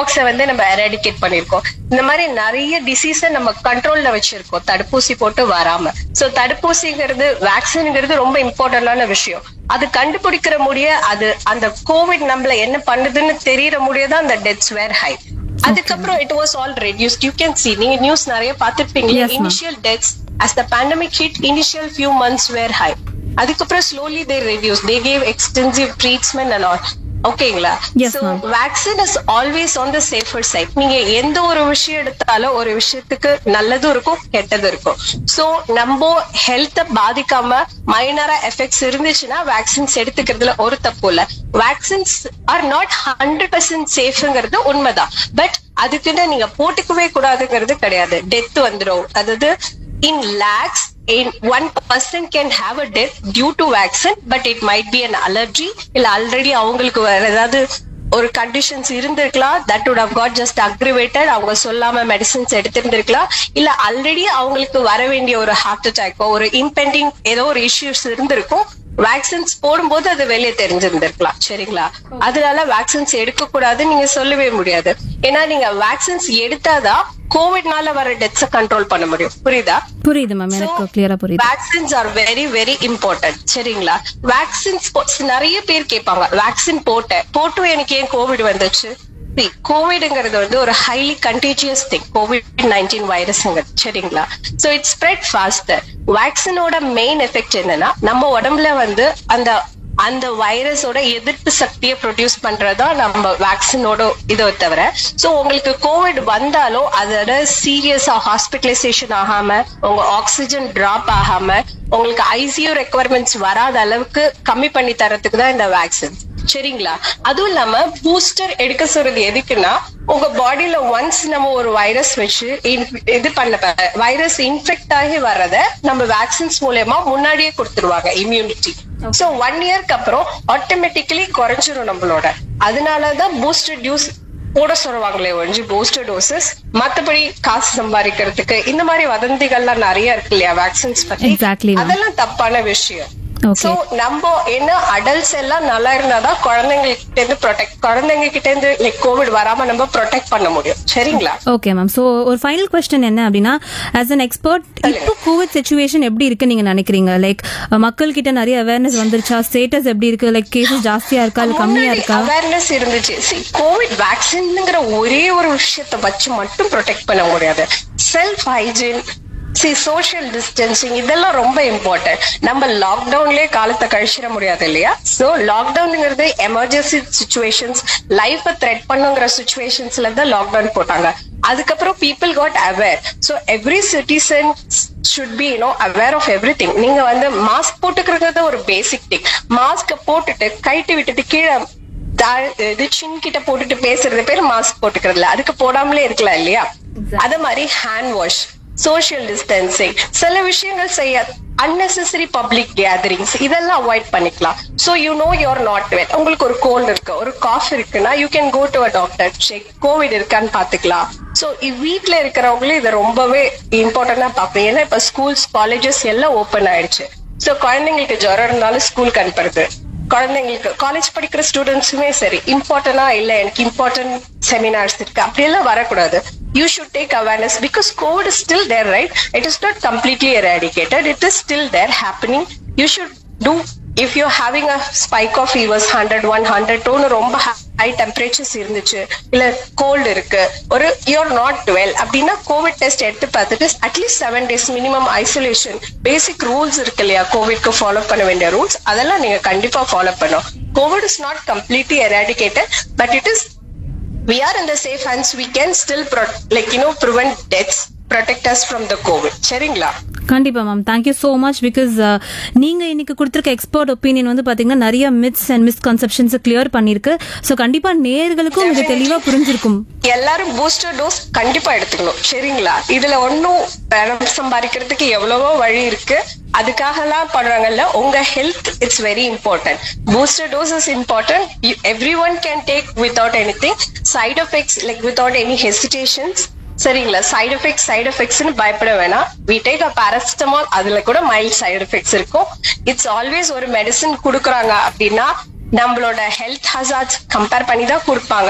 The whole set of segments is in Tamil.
பாக்ஸ வந்து நம்ம எராடிகேட் பண்ணிருக்கோம் இந்த மாதிரி நிறைய டிசீஸ நம்ம கண்ட்ரோல்ல வச்சிருக்கோம் தடுப்பூசி போட்டு வராம சோ தடுப்பூசிங்கிறது வேக்சின்ங்கிறது ரொம்ப இம்பார்ட்டன்டான விஷயம் அது கண்டுபிடிக்கிற முடிய அது அந்த கோவிட் நம்மள என்ன பண்ணுதுன்னு தெரியற முடியதான் அந்த டெத்ஸ் வேர் ஹை அதுக்கப்புறம் it was all reduced you can see நீங்க நியூஸ் நிறைய பார்த்திருப்பீங்க Yes, ma'am. Initial deaths as the pandemic hit initial few months were high அதுக்கப்புறம் slowly they reduced they gave extensive treatment and all ஓகேங்களா Yes, so ma'am. vaccine is always on the safer side நீங்க எந்த ஒரு விஷயம் எடுத்தாலும் ஒரு விஷயத்துக்கு நல்லதும் இருக்கும் கெட்டதும் இருக்கும் சோ நம்ம ஹெல்த்த பாதிக்காம மைனரா எஃபெக்ட்ஸ் இருந்துச்சுன்னா வேக்சின்ஸ் எடுத்துக்கிறதுல ஒரு தப்பு இல்ல vaccines are not hundred percent சேஃப்ங்கிறது உண்மைதான் பட் அதுக்குன்னு நீங்க போட்டுக்கவே கூடாதுங்கிறது கிடையாது டெத் வந்துடும் அதாவது in lakhs in one person can have a death due to vaccine but it might be an allergy இல்ல ஆல்ரெடி அவங்களுக்கு வேற ஏதாவது ஒரு கண்டிஷன்ஸ் இருந்திருக்கலாம் that would have got just aggravated அவங்க சொல்லாம மெடிசின்ஸ் எடுத்திருந்திருக்கலாம் இல்ல ஆல்ரெடி அவங்களுக்கு வர வேண்டிய ஒரு ஹார்ட் அட்டாக்கோ ஒரு இம்பெண்டிங் ஏதோ ஒரு இஷ்யூஸ் இருந்திருக்கும் வேக்சின்ஸ் போடும்போது அது வெளியே தெரிஞ்சிருந்திருக்கலாம் சரிங்களா அதனால வேக்சின்ஸ் எடுக்க கூடாதுன்னு நீங்க சொல்லவே முடியாது ஏன்னா நீங்க வேக்சின்ஸ் எடுத்தாதான் கோவிட்னால வர டெத்ஸ கண்ட்ரோல் பண்ண முடியும் புரியுதா புரியுது மேம் எனக்கு கிளியரா புரியுது vaccines are very very important சரிங்களா வேக்சின்ஸ் நிறைய பேர் கேட்பாங்க வேக்சின் போட்டேன் போட்டும் எனக்கு ஏன் கோவிட் வந்துச்சு கோவிட்ங்கிறது வந்து ஒரு highly contagious thing covid nineteen வைரஸ்ங்கிறது சரிங்களா சோ இட் ஸ்ப்ரெட் ஃபாஸ்டர் வேக்சினோட மெயின் எஃபெக்ட் என்னன்னா நம்ம உடம்புல வந்து அந்த அந்த வைரஸோட எதிர்ப்பு சக்தியை ப்ரொடியூஸ் பண்றதா நம்ம வேக்சினோட இதை தவிர சோ உங்களுக்கு கோவிட் வந்தாலும் அதோட சீரியஸா ஹாஸ்பிட்டலைசேஷன் ஆகாம உங்க ஆக்சிஜன் டிராப் ஆகாம உங்களுக்கு ஐசியூ ரெக்குவயர்மெண்ட்ஸ் வராத அளவுக்கு கம்மி பண்ணி தரதுக்கு தான் இந்த வேக்சின் சரிங்களா அதுவும் இல்லாம பூஸ்டர் எடுக்க சொல்றது எதுக்குன்னா உங்க பாடியில ஒன்ஸ் நம்ம ஒரு வைரஸ் வச்சு in- இது பண்ண வைரஸ் இன்ஃபெக்ட் ஆகி வர்றத நம்ம வேக்சின்ஸ் மூலயமா முன்னாடியே கொடுத்துருவாங்க இம்யூனிட்டி சோ ஒன் இயர்க்கு அப்புறம் ஆட்டோமேட்டிக்கலி குறைஞ்சிரும் நம்மளோட அதனாலதான் பூஸ்டர் டியூஸ் போட சொல்லுவாங்களே ஒழிஞ்சு பூஸ்டர் டோசஸ் மத்தபடி காசு சம்பாதிக்கிறதுக்கு இந்த மாதிரி வதந்திகள்லாம் நிறைய இருக்கு இல்லையா வேக்சின்ஸ் பத்தி Exactly, ma'am. அதெல்லாம் தப்பான விஷயம் Okay. சோ நம்ம என்ன அடல்ட்ஸ் எல்லாம் நல்லா இருந்தாதான் குழந்தைங்க கிட்ட இருந்து ப்ரொடெக்ட் குழந்தைங்க கிட்ட இருந்து லைக் கோவிட் வராம நம்ம ப்ரொடெக்ட் பண்ண முடியும் சரிங்களா ஓகே மேம் ஸோ ஒரு ஃபைனல் கொஸ்டின் என்ன அப்படின்னா ஆஸ் அன் எக்ஸ்பர்ட் இப்போ கோவிட் சுச்சுவேஷன் எப்படி இருக்கு நீங்க நினைக்கிறீங்க லைக் மக்கள் கிட்ட நிறைய அவேர்னஸ் வந்துருச்சா ஸ்டேட்டஸ் எப்படி இருக்கு லைக் கேசஸ் ஜாஸ்தியா இருக்கா இல்ல கம்மியா இருக்கா அவேர்னஸ் இருந்துச்சு கோவிட் வேக்சின்ங்கிற ஒரே ஒரு விஷயத்தை வச்சு மட்டும் ப்ரொடெக்ட் பண்ண முடியாது செல்ஃப் ஹைஜீன் சி சோஷியல் டிஸ்டன்சிங் இதெல்லாம் ரொம்ப இம்பார்ட்டன்ட் நம்ம லாக்டவுன்லயே காலத்தை கழிச்சிட முடியாது இல்லையா சோ லாக்டவுன்ங்கிறது எமர்ஜென்சி சுச்சுவேஷன்ஸ் லைஃப த்ரெட் பண்ணுங்கிற சுச்சுவேஷன்ஸ்ல தான் லாக்டவுன் போட்டாங்க அதுக்கப்புறம் people got aware so every citizen should be you know aware of everything நீங்க வந்து மாஸ்க் போட்டுக்கிறது ஒரு பேசிக் திங் மாஸ்க் போட்டுட்டு கைட்டு விட்டுட்டு கீழே தா- இது சின் கிட்ட போட்டுட்டு பேசுறது பேர் மாஸ்க் போட்டுக்கிறது இல்ல அதுக்கு போடாமலே இருக்கலாம் இல்லையா அத மாதிரி ஹேண்ட் வாஷ் சோஷியல் டிஸ்டன்சிங் சில விஷயங்கள் செய்ய unnecessary பப்ளிக் கேதரிங்ஸ் இதெல்லாம் அவாய்ட் பண்ணிக்கலாம் so you know you're not well உங்களுக்கு ஒரு கோல்டு இருக்கு ஒரு காஃப் இருக்குன்னா you can go to a doctor check covid இருக்கான்னு பாத்துக்கலாம் சோ வீட்ல இருக்கிறவங்களும் இதை ரொம்பவே இம்பார்ட்டன்டா பார்க்கணும் ஏன்னா இப்ப ஸ்கூல்ஸ் காலேஜஸ் எல்லாம் ஓபன் ஆயிடுச்சு சோ குழந்தைங்களுக்கு ஜுரம் இருந்தாலும் ஸ்கூலுக்கு அனுப்புறது குழந்தைங்களுக்கு காலேஜ் படிக்கிற ஸ்டூடெண்ட்ஸுமே சரி இம்பார்ட்டனா இல்ல எனக்கு இம்பார்ட்டன்ட் செமினார்ஸ் இருக்கு அப்படியெல்லாம் வரக்கூடாது you should take awareness because covid is still there right it is not completely eradicated it is still there happening you should do if you having a spike of fevers hundred one hundred டூன்னு ரொம்ப ஹை டெம்பரேச்சர்ஸ் இருந்துச்சு இல்ல கோல்டு இருக்கு ஒரு யூஆர் நாட் வெல் அப்படின்னா கோவிட் டெஸ்ட் எடுத்து பார்த்துட்டு at least seven days minimum isolation basic rules இருக்கு இல்லையா கோவிட்க்கு ஃபாலோ பண்ண வேண்டிய ரூல்ஸ் அதெல்லாம் நீங்க கண்டிப்பா ஃபாலோ பண்ணும் covid is not completely eradicated but it is we are in the safe hands we can still pro- like you know prevent deaths protect us from the covid சரிங்களா கண்டிப்பா ma'am thank you so much because நீங்க இன்னைக்கு கொடுத்துருக்க எக்ஸ்பர்ட் ஒப்பீனியன் வந்து பாத்தீங்கன்னா நிறைய மித்ஸ் அண்ட் மிஸ்கன்செப்ஷன்ஸ் கிளியர் பண்ணிருக்கு ஸோ கண்டிப்பா நேர்களுக்கும் இது தெளிவா புரிஞ்சிருக்கும் எல்லாரும் பூஸ்டர் டோஸ் கண்டிப்பா எடுத்துக்கணும் சரிங்களா இதுல ஒன்னும் பணம் சம்பாதிக்கிறதுக்கு எவ்வளவோ வழி இருக்கு அதுக்காகலாம் பண்றாங்கல்ல உங்க health it's very important booster dose is important everyone can take without anything side effects like without any hesitations சரிங்களா சைடு எஃபெக்ட்ஸ் சைடு எஃபெக்ட்ஸ்னு பயப்பட வேணாம் வி டேக் அ பாராசிட்டமால் அதுல கூட மைல்ட் சைடு எஃபெக்ட்ஸ் இருக்கும் இட்ஸ் ஆல்வேஸ் ஒரு மெடிசன் கொடுக்குறாங்க அப்படின்னா நம்மளோட ஹெல்த் ஹசார்ட்ஸ் கம்பேர் பண்ணி தான் கொடுப்பாங்க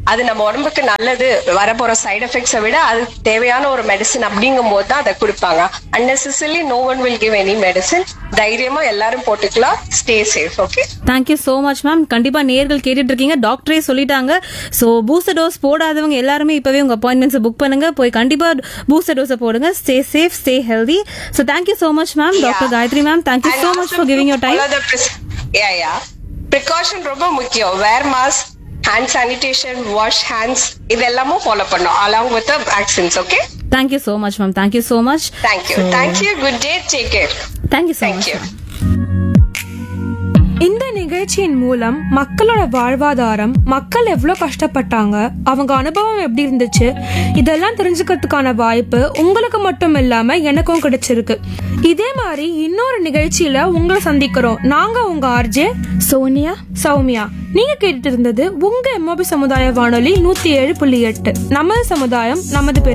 அது நம்ம உடம்புக்கு நல்லது வரப்போற சைடு எஃபெக்ட்ஸை விட அது தேவையான ஒரு மெடிசன் அப்படிங்கும் போது தான் அதை கொடுப்பாங்க unnecessarily no one will give any medicine தைரியமா எல்லாரும் போட்டுக்கலாம் stay safe okay thank you so much ma'am கண்டிப்பா நேர்கள் கேட்டுட்டு இருக்கீங்க டாக்டரே சொல்லிட்டாங்க ஸோ பூஸ்டர் டோஸ் போடாதவங்க எல்லாருமே இப்பவே உங்க அப்பாயின்மெண்ட்ஸ் புக் பண்ணுங்க போய் கண்டிப்பா பூஸ்டர் டோஸை போடுங்க stay safe stay healthy so thank you so much ma'am doctor Gayathri ma'am thank you so much for giving your time yeah yeah precaution ரொம்ப முக்கியம் wear mask hand sanitation wash hands இதெல்லாமும் ஃபாலோ பண்ணும் along with vaccines okay thank you so much ma'am thank you so much thank you thank you good day take care thank you so Thank much you. இந்த நிகழ்ச்சியின் மூலம் மக்களோட வாழ்வாதாரம் மக்கள் எவ்வளோ கஷ்டப்பட்டாங்க அவங்க அனுபவம் எப்படி இருந்துச்சு இதெல்லாம் தெரிஞ்சுக்கிறதுக்கான வாய்ப்பு உங்களுக்கு மட்டும் இல்லாம எனக்கும் கிடைச்சிருக்கு இதே மாதிரி இன்னொரு நிகழ்ச்சியில உங்களை சந்திக்கிறோம் நாங்க உங்க ஆர்ஜே சோனியா சௌமியா நீங்க கேட்டுட்டு இருந்தது உங்க எம்ஓபி சமுதாய வானொலி நூத்தி ஏழு புள்ளி எட்டு நமது சமுதாயம் நமது பெருமை